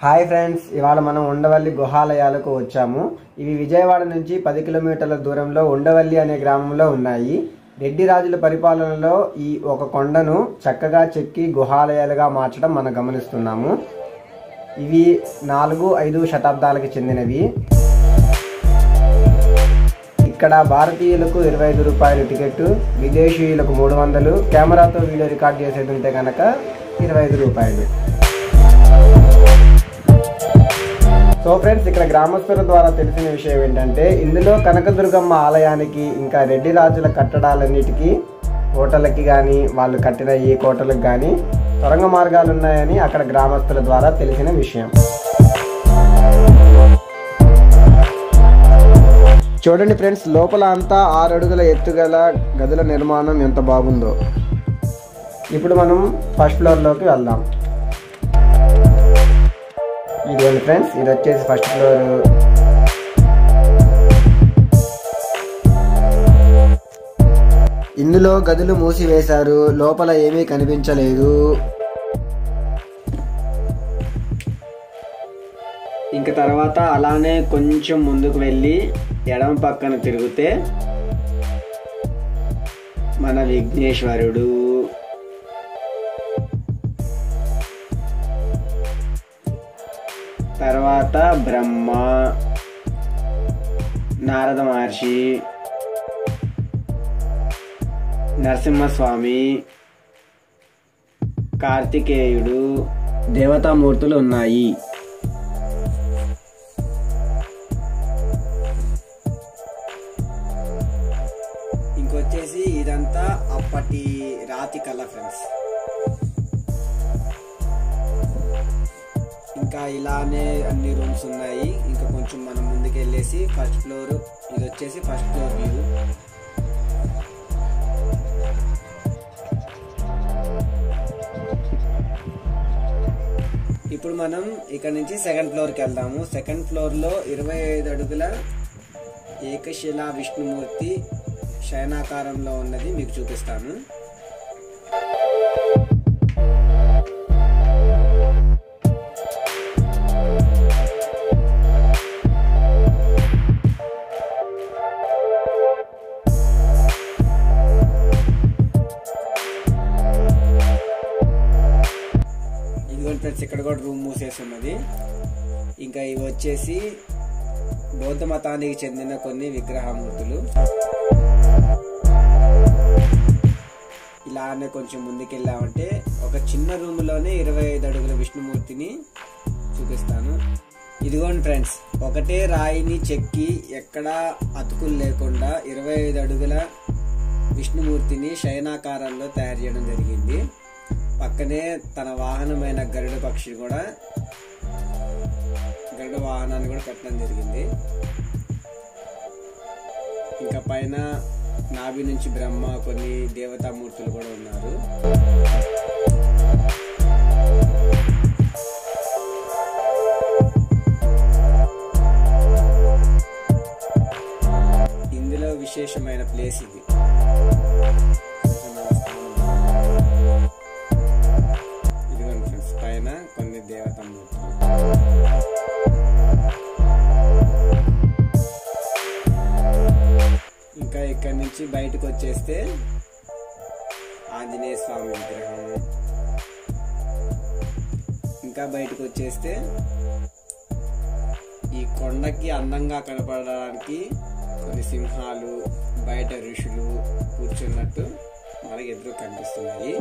hi friends ఇవాళ మనం ఉండవల్లి గుహాలయాలకు వచ్చాము ఇవి విజయవాడ నుంచి పది కిలోమీటర్ల దూరంలో ఉండవల్లి అనే గ్రామంలో ఉన్నాయి రెడ్డి రాజుల పరిపాలనలో ఈ ఒక కొండను చక్కగా చెక్కి గుహాలయాలుగా మార్చడం మనం గమనిస్తున్నాము ఇవి నాలుగు ఐదు శతాబ్దాలకు చెందినవి ఇక్కడ భారతీయులకు ఇరవై ఐదు రూపాయలు టికెట్ విదేశీయులకు మూడు వందలు కెమెరాతో వీడియో రికార్డ్ చేసేది ఉంటే కనుక ఇరవై ఐదు రూపాయలు సో ఫ్రెండ్స్ ఇక్కడ గ్రామస్తుల ద్వారా తెలిసిన విషయం ఏంటంటే ఇందులో కనకదుర్గమ్మ ఆలయానికి ఇంకా రెడ్డి రాజుల కట్టడాలన్నిటికీ కోటలకి కానీ వాళ్ళు కట్టిన ఈ కోటలకు కానీ సొరంగ మార్గాలు ఉన్నాయని అక్కడ గ్రామస్తుల ద్వారా తెలిసిన విషయం చూడండి ఫ్రెండ్స్ లోపల అంతా ఆరు అడుగుల ఎత్తుగల గదుల నిర్మాణం ఎంత బాగుందో ఇప్పుడు మనం ఫస్ట్ ఫ్లోర్లోకి వెళ్దాం ఇదిగోండి ఫ్రెండ్స్ ఇది వచ్చేసి ఫస్ట్ ఫ్లోర్ ఇందులో గదులు మూసివేశారు లోపల ఏమీ కనిపించలేదు ఇంక తర్వాత అలానే కొంచెం ముందుకు వెళ్ళి ఎడమ పక్కన తిరిగితే మన విఘ్నేశ్వరుడు తర్వాత బ్రహ్మ నారద మహర్షి నరసింహస్వామి కార్తికేయుడు దేవతామూర్తులు ఉన్నాయి ఇంకొచ్చేసి ఇదంతా అప్పటి రాతి కళ ఫ్రెండ్స్ ఇంకా ఇలానే అన్ని రూమ్స్ ఉన్నాయి ఇంకా కొంచెం మనం ముందుకు వెళ్ళేసి ఫస్ట్ ఫ్లోర్ ఇది వచ్చేసి ఫస్ట్ ఫ్లోర్ వ్యూ ఇప్పుడు మనం ఇక్కడ నుంచి సెకండ్ ఫ్లోర్కి వెళ్దాము సెకండ్ ఫ్లోర్లో ఇరవై ఐదు అడుగుల ఏకశిలా విష్ణుమూర్తి శయనాకారంలో ఉన్నది మీకు చూపిస్తాను ఇదిగోండి ఫ్రెండ్స్ ఇక్కడ కూడా రూమ్ మూసేసి ఉన్నది ఇంకా ఇవి వచ్చేసి బౌద్ధ మతానికి చెందిన కొన్ని విగ్రహమూర్తులు ఇలానే కొంచెం ముందుకెళ్ళామంటే ఒక చిన్న రూమ్లోనే ఇరవై ఐదు అడుగుల విష్ణుమూర్తిని చూపిస్తాను ఇదిగోండి ఫ్రెండ్స్ ఒకటే రాయిని చెక్కి ఎక్కడా అతుకులు లేకుండా ఇరవై ఐదు అడుగుల విష్ణుమూర్తిని శయనాకారంలో తయారు చేయడం జరిగింది పక్కనే తన వాహనమైన గరుడ పక్షి కూడా గరుడ వాహనాన్ని కూడా పెట్టడం జరిగింది ఇంకా పైన నాభి నుంచి బ్రహ్మ కొన్ని దేవతామూర్తులు కూడా ఉన్నారు ఇందులో విశేషమైన ప్లేస్ ఇది ఇదిగోండి ఫ్రెండ్స్ పైన కొన్ని దేవతామూర్తులు ఇంకా ఇక్కడ నుంచి బయటకు వచ్చేస్తే ఆంజనేయ స్వామి విగ్రహం ఇంకా బయటకు వచ్చేస్తే ఈ కొండకి అందంగా కనపడడానికి కొన్ని సింహాలు బయట ఋషులు కూర్చున్నట్టు మనకి ఎదురు కనిపిస్తున్నాయి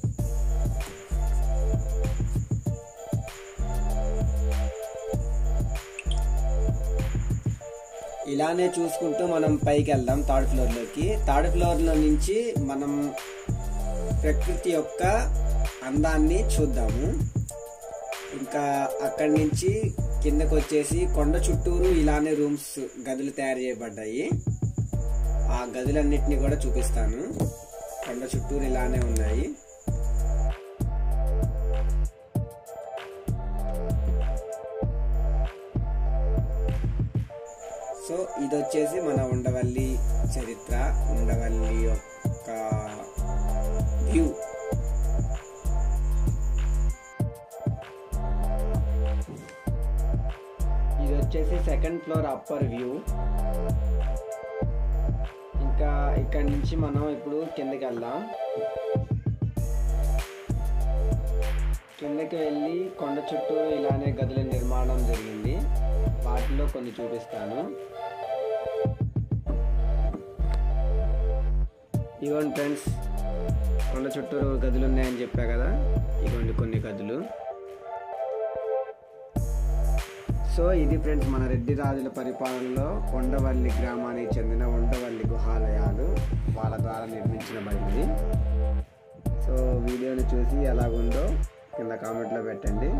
ఇలానే చూసుకుంటూ మనం పైకి వెళ్దాం థర్డ్ ఫ్లోర్లోకి థర్డ్ ఫ్లోర్లో నుంచి మనం ప్రకృతి యొక్క అందాన్ని చూద్దాము ఇంకా అక్కడి నుంచి కిందకు వచ్చేసి కొండ చుట్టూరు ఇలానే రూమ్స్ గదులు తయారు చేయబడ్డాయి ఆ గదులన్నిటిని కూడా చూపిస్తాను కొండ చుట్టూరు ఇలానే ఉన్నాయి సో ఇది వచ్చేసి మన ఉండవల్లి చరిత్ర ఉండవల్లి యొక్క వ్యూ వచ్చేసి సెకండ్ ఫ్లోర్ అప్పర్ వ్యూ ఇంకా ఇక్కడ నుంచి మనం ఇప్పుడు కిందకి వెళ్దాం కిందకి వెళ్ళి కొండ చుట్టూ ఇలానే గదుల నిర్మాణం జరిగింది వాటిలో కొన్ని చూపిస్తాను ఇగోండి ఫ్రెండ్స్ కొండ చుట్టూ గదులు ఉన్నాయని చెప్పా కదా ఇగోండి కొన్ని గదులు సో ఇది ఫ్రెండ్స్ మన రెడ్డి రాజుల పరిపాలనలో ఉండవల్లి గ్రామానికి చెందిన ఉండవల్లి గుహాలయాలు వాళ్ళ ద్వారా నిర్మించబడింది సో వీడియోని చూసి ఎలాగుందో కింద కామెంట్లో పెట్టండి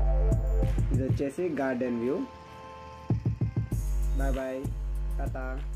ఇది వచ్చేసి garden view bye bye Tata